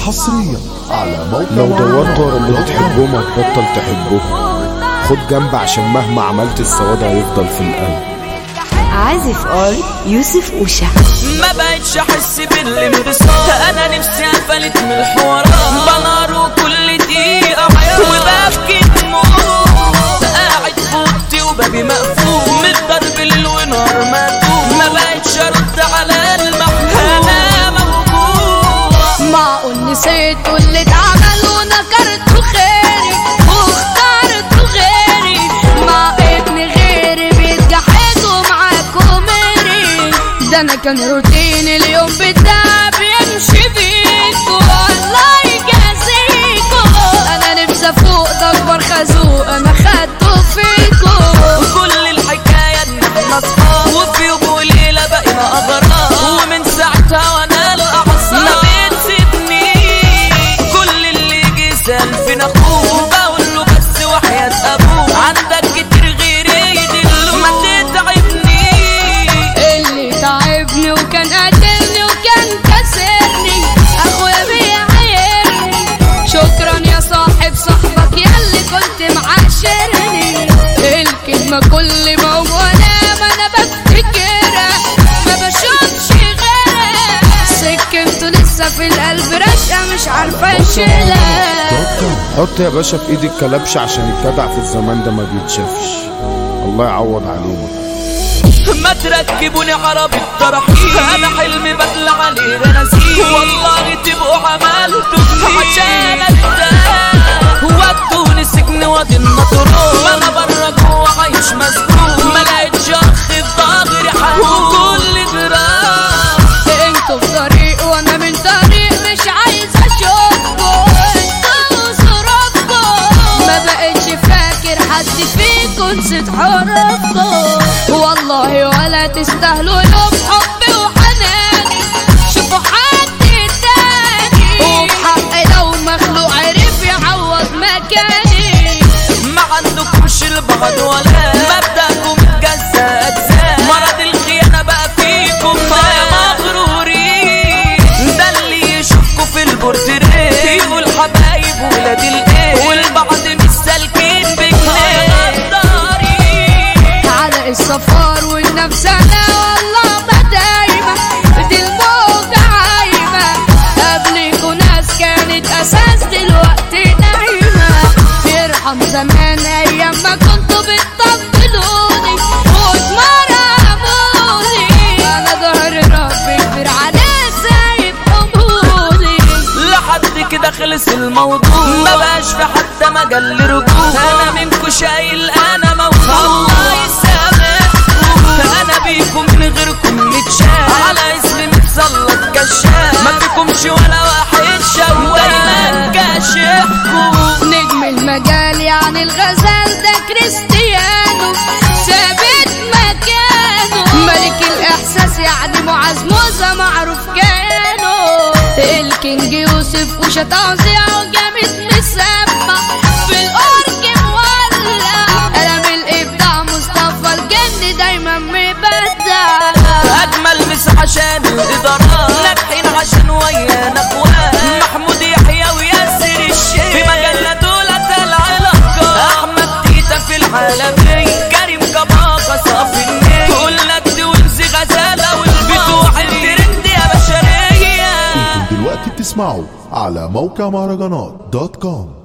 حصريا على موقع لو دورت ورا اللي بتحبهم هتبطل تحبهم خد جنب عشان مهما عملت السواد هيفضل في القلب عازف اول يوسف اوشا ما بقتش احس بالانبساط انا نفسي قفلت من الحوارات بنار كل دقيقه حياه وببكي دموع قاعد في اوضتي وبابي مقفول من الضرب ليل ونهار مقفول ما بقتش ارد على المحمول انا موجوع معقول نسيت واللي اتعمل ونكرت خيري واخترت غيري مع ابن غيري بيتجحد ومعاكم ميري ده انا كان روتيني اليوم بتاعي بيمشي بيكو الله يجازيكو انا نفسي افوق ده اكبر خازوق انا خدته فيكو وكل الحكاية ان احنا اصحاب وفي يوم وليلة بقينا اغراب ومن ساعتها وانا الاعصاب ما بتسيبني كل اللي يجي يسأل فينا اخوه بقول له بس وحياة ابوه عندك كتير غيري يدلوه ما تتعبني اللي تعبني وكان قاتلني وكان كسرني اخويا بيعايرني شكرا يا صاحب صاحبك ياللي كنت معاشرني الكلمة كل ما هو انا ما انا بفتكرها ما بشوفش غيرها سكنته لسه في القلب رشقة مش عارفة اشيلها حط يا باشا في ايدك كلبش عشان الجدع في الزمان ده ما بيتشافش الله يعوض علينا ما تركبوني عربي الترحيل انا حلمي بطلع عليه نسيم والله تبقوا عملتوا عشان ارتاح ودوني سجن وادي النطرون ما انا بره جوه عايش مسجون ما لقيتش اخ في ظهري حنون وكل جراح انتوا في طريق وانا من طريق مش عايز اشوفكم انتوا صرفكم ما بقتش فاكر حد فيكم نسيت حرفكم والله ولا تستاهلوا يوم حبي وحناني شوفوا حد تاني وبحق لو مخلوق عرف يعوض مكاني ما عندكمش البعد ولا مبدأكم اتجزأ أجزاء مرض الخيانة بقى فيكم يا مغرورين ده اللي يشوفكوا في البورتريه يقول حبايب ولاد الايه والبعض مش سالكين بجنيه على السفر والنفس انا والله ما دايما دي الموجة عايمة قبلكوا ناس كانت اساس دلوقتي نايمة يرحم زمان ايام ما كنتوا بتطبلوني وتمرموني انا ظهر ربي كبير عليه سايب قبولي لحد كده خلص الموضوع ما بقاش في حتى مجال لرجوع انا منكو شايل انا موجود الله يسامحكم انا بيكم من غيركم متشاف على اسمي متسلط كشاف ما فيكمش ولا واحد شاف دايما كاشفكم نجم المجال يعني الغزال ده كريستيانو ثابت مكانه ملك الاحساس يعني معاذ موسى معروف كانه الكينج يوسف وشا توزيعه جامد مسمى في الارض مولع قلم الابداع مصطفى الجن دايما مبدع اجمل مس عشان الادارات ناجحين عشان ويانا اخوان محمود يحيى وياسر الشيخ في مجالنا دولت العلاقات احمد تيتا في العالمية كريم كباقة صافي النية قلنا دي ونزي غزالة والبتوع الترند يا بشرية انتم دلوقتي بتسمعوا على موقع مهرجانات دوت كوم